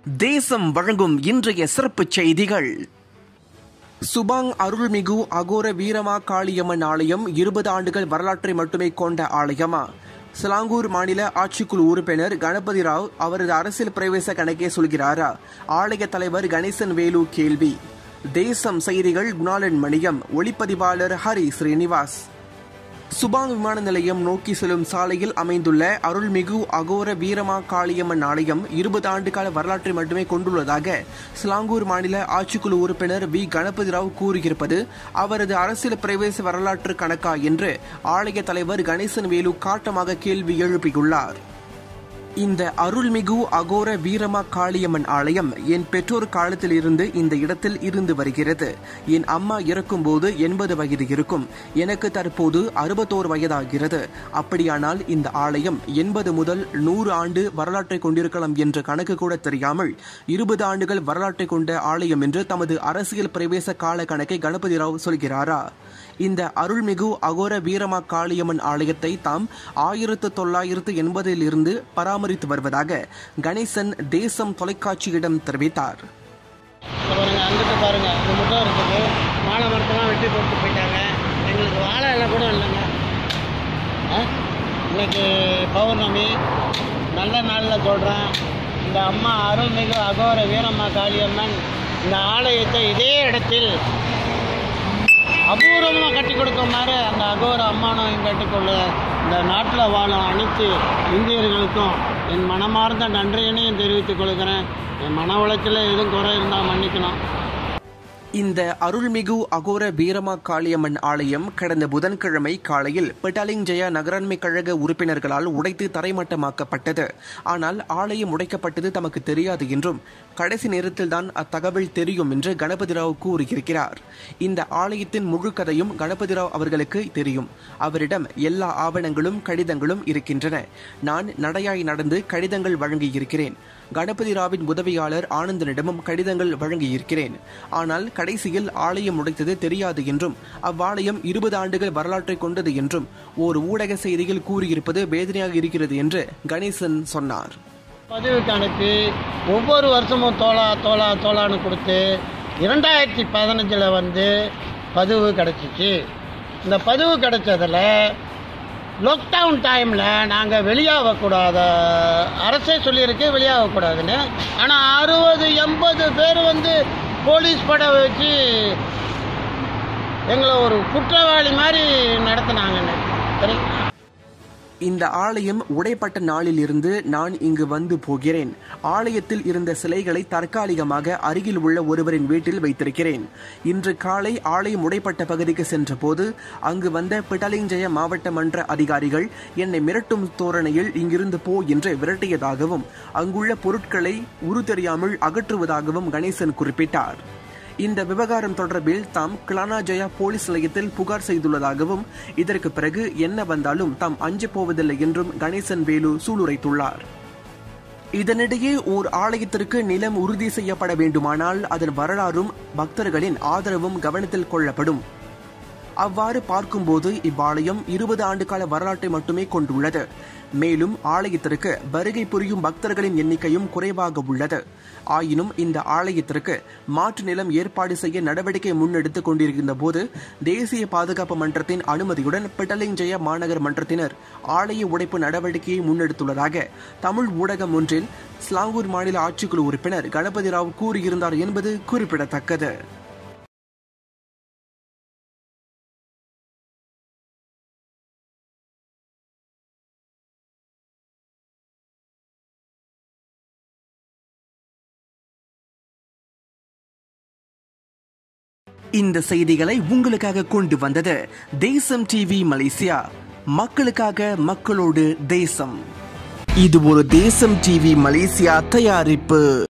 தேசம் வழங்கும் இன்றைய சிறப்புச் செய்திகள் சுபாங் அருள்மிகு அகோர வீரமா காளியம்மன் ஆலயம் இருபது ஆண்டுகள் வரலாற்றை மட்டுமே கொண்ட ஆலயமா சிலாங்கூர் மாநில ஆட்சிக்குழு உறுப்பினர் கணபதி ராவ் அவரது அரசியல் பிரவேச கணக்கே சொல்கிறாரா ஆலய தலைவர் கணேசன் வேலு கேள்வி தேசம் செய்திகள் குணாளன் மணியம் ஒளிப்பதிவாளர் ஹரி ஸ்ரீனிவாஸ் சுபாங் விமான நிலையம் நோக்கி செல்லும் சாலையில் அமைந்துள்ள அருள்மிகு அகோர வீரமா காளியம்மன் ஆலயம் இருபது ஆண்டுகால வரலாற்றை மட்டுமே கொண்டுள்ளதாக சிலாங்கூர் மாநில ஆட்சிக்குழு உறுப்பினர் வி கணபதி ராவ் கூறியிருப்பது அவரது அரசியல் பிரவேச வரலாற்று கணக்கா என்று ஆலய தலைவர் கணேசன் வேலு காட்டமாக கேள்வி எழுப்பியுள்ளார் இந்த அருள்மிகு அகோர வீரமா காளியம்மன் ஆலயம் என் பெற்றோர் காலத்தில் இருந்து இந்த இடத்தில் இருந்து வருகிறது என் அம்மா இறக்கும்போது எண்பது வயது இருக்கும் எனக்கு தற்போது அறுபத்தோரு வயதாகிறது அப்படியானால் இந்த ஆலயம் எண்பது முதல் நூறு ஆண்டு வரலாற்றை கொண்டிருக்கலாம் என்ற கணக்கு கூட தெரியாமல் இருபது ஆண்டுகள் வரலாற்றை கொண்ட ஆலயம் என்று தமது அரசியல் பிரவேச கால கணக்கை கணபதி ராவ் சொல்கிறாரா இந்த அருள்மிகு அகோர வீரமா காளியம்மன் ஆலயத்தை தாம் ஆயிரத்து தொள்ளாயிரத்து எண்பதில் இருந்து பராமரித்து வருவதாக கணேசன் தேசம் தொலைக்காட்சியிடம் தெரிவித்தார் இங்க பாருங்க அங்கிட்டு பாருங்க இது மட்டும் இருக்குது வாழை மரத்தெல்லாம் வெட்டி போட்டு போயிட்டாங்க எங்களுக்கு வாழை இலை கூட இல்லைங்க ஆ? இன்னைக்கு பௌர்ணமி நல்ல நாளில் சொல்கிறேன் இந்த அம்மா அருள்மிகு அகோர வீரம்மா காளியம்மன் இந்த ஆலயத்தை இதே இடத்தில் அபூர்வமாக கட்டி கொடுக்குமாறு அந்த அகோர அம்மானம் கட்டிக்கொள்ள இந்த நாட்டில் வாழும் அனைத்து இந்தியர்களுக்கும் என் மனமார்ந்த நன்றியினையும் தெரிவித்துக் கொள்கிறேன் என் மன உளைச்சல எதுவும் குறை இருந்தால் மன்னிக்கணும் இந்த அருள்மிகு அகோர வீரமா காளியம்மன் ஆலயம் கடந்த புதன்கிழமை காலையில் பெட்டாலிங் ஜெயா நகராண்மை கழக உறுப்பினர்களால் உடைத்து தரைமட்டமாக்கப்பட்டது ஆனால் ஆலயம் உடைக்கப்பட்டது தமக்கு தெரியாது என்றும் கடைசி நேரத்தில்தான் அத்தகவல் தெரியும் என்று கணபதி ராவ் கூறியிருக்கிறார் இந்த ஆலயத்தின் முழு கதையும் கணபதி ராவ் அவர்களுக்கு தெரியும் அவரிடம் எல்லா ஆவணங்களும் கடிதங்களும் இருக்கின்றன நான் நடையாய் நடந்து கடிதங்கள் வழங்கியிருக்கிறேன் கணபதி ராவின் உதவியாளர் ஆனந்தனிடமும் கடிதங்கள் வழங்கியிருக்கிறேன் ஆனால் கடைசியில் ஆலயம் உடைத்தது தெரியாது என்றும் அவ்வாலயம் இருபது ஆண்டுகள் வரலாற்றை கொண்டது என்றும் ஓர் ஊடக செய்தியில் கூறியிருப்பது வேதனையாக இருக்கிறது என்று கணேசன் சொன்னார் பதிவுக்கு அனுப்பி ஒவ்வொரு வருஷமும் தோலா தோலா தோலான்னு கொடுத்து இரண்டாயிரத்தி பதினஞ்சில் வந்து பதிவு கிடச்சிச்சு இந்த பதிவு கிடைச்சதில் லாக்டவுன் டைமில் நாங்கள் வெளியாகக்கூடாத அரசே சொல்லியிருக்கு வெளியாகக்கூடாதுன்னு ஆனால் அறுபது எண்பது பேர் வந்து போலீஸ் படை வச்சு எங்களை ஒரு குற்றவாளி மாதிரி நடத்துனாங்கன்னு சரிங்களா இந்த ஆலயம் உடைப்பட்ட நாளில் இருந்து நான் இங்கு வந்து போகிறேன் ஆலயத்தில் இருந்த சிலைகளை தற்காலிகமாக அருகில் உள்ள ஒருவரின் வீட்டில் வைத்திருக்கிறேன் இன்று காலை ஆலயம் உடைப்பட்ட பகுதிக்கு சென்றபோது அங்கு வந்த பிட்டலிஞ்சய மாவட்ட மன்ற அதிகாரிகள் என்னை மிரட்டும் தோரணையில் இங்கிருந்து போ என்று விரட்டியதாகவும் அங்குள்ள பொருட்களை உரு தெரியாமல் அகற்றுவதாகவும் கணேசன் குறிப்பிட்டார் இந்த விவகாரம் தொடர்பில் தாம் கிளானா ஜெயா போலீஸ் நிலையத்தில் புகார் செய்துள்ளதாகவும் இதற்கு பிறகு என்ன வந்தாலும் தாம் அஞ்சப் போவதில்லை என்றும் கணேசன் வேலு சூளுரைத்துள்ளார் இதனிடையே ஓர் ஆலயத்திற்கு நிலம் உறுதி செய்யப்பட வேண்டுமானால் அதன் வரலாறும் பக்தர்களின் ஆதரவும் கவனத்தில் கொள்ளப்படும் அவ்வாறு பார்க்கும்போது இவ்வாலயம் இருபது ஆண்டுகால வரலாற்றை மட்டுமே கொண்டுள்ளது மேலும் ஆலயத்திற்கு வருகை புரியும் பக்தர்களின் எண்ணிக்கையும் குறைவாக உள்ளது ஆயினும் இந்த ஆலயத்திற்கு மாற்று நிலம் ஏற்பாடு செய்ய நடவடிக்கை முன்னெடுத்துக் கொண்டிருக்கின்ற போது தேசிய பாதுகாப்பு மன்றத்தின் அனுமதியுடன் பிட்டலிஞ்சய மாநகர் மன்றத்தினர் ஆலய உடைப்பு நடவடிக்கையை முன்னெடுத்துள்ளதாக தமிழ் ஊடகம் ஒன்றில் ஸ்லாங்கூர் மாநில ஆட்சிக்குழு உறுப்பினர் கணபதி ராவ் கூறியிருந்தார் என்பது குறிப்பிடத்தக்கது இந்த செய்திகளை உங்களுக்காக கொண்டு வந்தது தேசம் டிவி மலேசியா மக்களுக்காக மக்களோடு தேசம் இது ஒரு தேசம் டிவி மலேசியா தயாரிப்பு